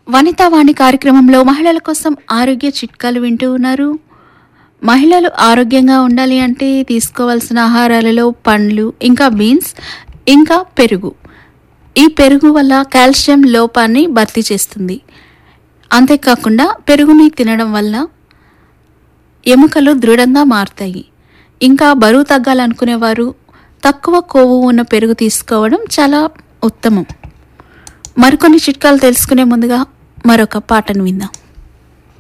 వనితావాణి కార్యక్రమంలో మహిళల కోసం ఆరోగ్య చిట్కాలు వింటూ ఉన్నారు మహిళలు ఆరోగ్యంగా ఉండాలి అంటే తీసుకోవాల్సిన ఆహారాలలో పండ్లు ఇంకా బీన్స్ ఇంకా పెరుగు ఈ పెరుగు వల్ల కాల్షియం లోపాన్ని భర్తీ చేస్తుంది అంతేకాకుండా పెరుగుని తినడం వల్ల ఎముకలు దృఢంగా మారుతాయి ఇంకా బరువు తగ్గాలనుకునేవారు తక్కువ కొవ్వు ఉన్న పెరుగు తీసుకోవడం చాలా ఉత్తమం మరికొన్ని చిట్కాలు తెలుసుకునే ముందుగా మరొక పాటను విందాం